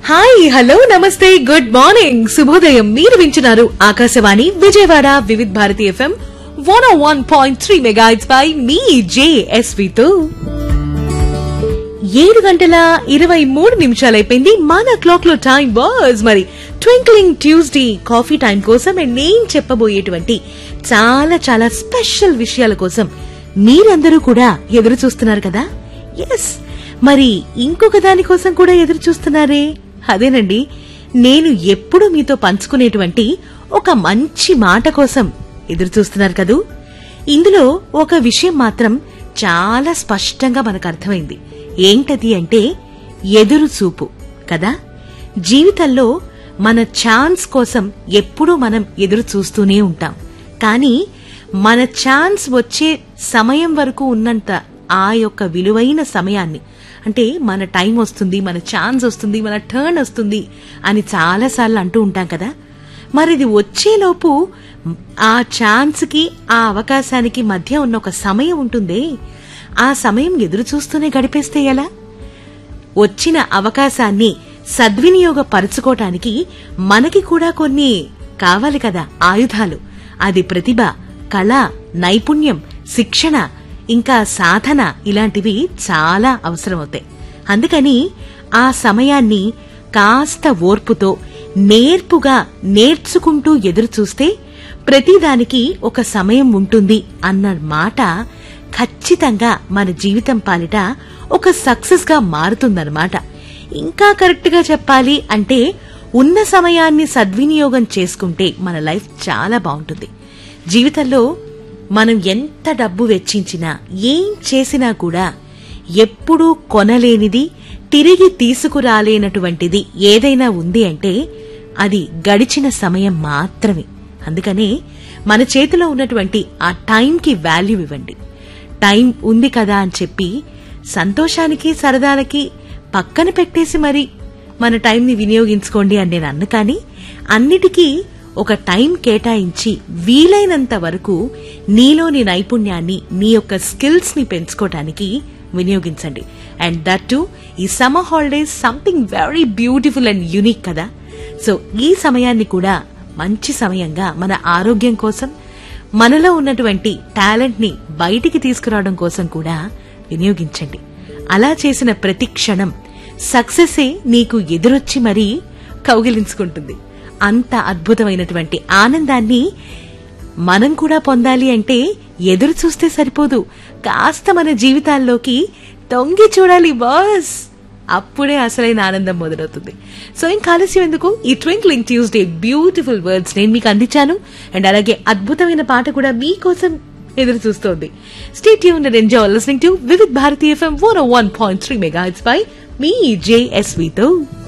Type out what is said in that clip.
hi hello నమస్తే good morning శుభోదయం మీరు వింటున్నారు Akashvani Vijayawada Vividh Bharati FM one one point three megahertz పై మీ జేఎస్వితో ఏడు గంటల ఇరవై మూడు నిమిషాలైపోయింది మన క్లాక్ లో టైం వాజ్ మరి ట్వింక్లింగ్ ట్యూస్డే కాఫీ టైం కోసం అండ్ నేను చెప్పబోయేటువంటి చాలా చాలా స్పెషల్ విషయాల కోసం మీరందరూ కూడా ఎదురు చూస్తున్నారు కదా ఎస్ మరి ఇంకొక దాని కోసం కూడా ఎదురు చూస్తున్నారే అదేనండి నేను ఎప్పుడు మీతో పంచుకునేటువంటి ఒక మంచి మాట కోసం ఎదురు చూస్తున్నారు కదూ ఇందులో ఒక విషయం మాత్రం చాలా స్పష్టంగా మనకు అర్థమైంది ఏంటది అంటే ఎదురు చూపు కదా జీవితంలో మన ఛాన్స్ కోసం ఎప్పుడూ మనం ఎదురు చూస్తూనే ఉంటాం కానీ మన ఛాన్స్ వచ్చే సమయం వరకు ఉన్నంత ఆ యొక్క విలువైన సమయాన్ని అంటే మన టైం వస్తుంది మన ఛాన్స్ వస్తుంది మన టర్న్ వస్తుంది అని చాలాసార్లు అంటూ ఉంటాం కదా మరి ఇది వచ్చేలోపు ఆ ఛాన్స్కి ఆ అవకాశానికి మధ్య ఉన్న ఒక సమయం ఉంటుందే ఆ సమయం ఎదురు చూస్తూనే గడిపేస్తే ఎలా వచ్చిన అవకాశాన్ని సద్వినియోగపరచుకోవటానికి మనకి కూడా కొన్ని కావాలి కదా ఆయుధాలు అది ప్రతిభ కళ నైపుణ్యం శిక్షణ ఇంకా సాధన ఇలాంటివి చాలా అవసరమవుతాయి అందుకని ఆ సమయాన్ని కాస్త ఓర్పుతో నేర్పుగా నేర్చుకుంటూ ఎదురు చూస్తే ప్రతిదానికి ఒక సమయం ఉంటుంది అన్న మాట ఖచ్చితంగా మన జీవితం పాలిట ఒక సక్సెస్ గా మారుతుందన్నమాట ఇంకా కరెక్ట్ గా చెప్పాలి అంటే ఉన్న సమయాన్ని సద్వినియోగం చేసుకుంటే మన లైఫ్ చాలా బాగుంటుంది జీవితంలో మనం ఎంత డబ్బు వెచ్చించినా ఏం చేసినా కూడా ఎప్పుడూ కొనలేనిది తిరిగి తీసుకురాలేనటువంటిది ఏదైనా ఉంది అంటే అది గడిచిన సమయం మాత్రమే అందుకనే మన చేతిలో ఉన్నటువంటి ఆ టైంకి వాల్యూ ఇవ్వండి టైం ఉంది కదా అని చెప్పి సంతోషానికి సరదాలకి పక్కన పెట్టేసి మరి మన టైంని వినియోగించుకోండి అని నేను అన్ను కానీ అన్నిటికీ ఒక టైం కేటాయించి వీలైనంత వరకు నీలోని నైపుణ్యాన్ని నీ యొక్క స్కిల్స్ ని పెంచుకోవటానికి వినియోగించండి అండ్ దట్ టు ఈ summer holidays something very beautiful and unique కదా సో ఈ సమయాన్ని కూడా మంచి సమయంగా మన ఆరోగ్యం కోసం మనలో ఉన్నటువంటి టాలెంట్ ని బయటికి తీసుకురావడం కోసం కూడా వినియోగించండి అలా చేసిన ప్రతి క్షణం సక్సెసే నీకు ఎదురొచ్చి మరీ కౌగిలించుకుంటుంది అంత అద్భుతమైనటువంటి ఆనందాన్ని మనం కూడా పొందాలి అంటే ఎదురు చూస్తే సరిపోదు కాస్త మన జీవితాల్లోకి తొంగి చూడాలి బాస్ అప్పుడే అసలైన ఆనందం మొదలవుతుంది సో ఇంకా ఆలస్యం ఎందుకు ఈ ట్వింక్లింగ్ ట్యూస్డే బ్యూటిఫుల్ వర్డ్స్ నేను మీకు అందించాను అండ్ అలాగే అద్భుతమైన పాట కూడా మీకోసం ఎదురు చూస్తోంది stay tune and enjoy listening to Vividh Bharati FM one one point three mega పై మీ జేఎస్వితో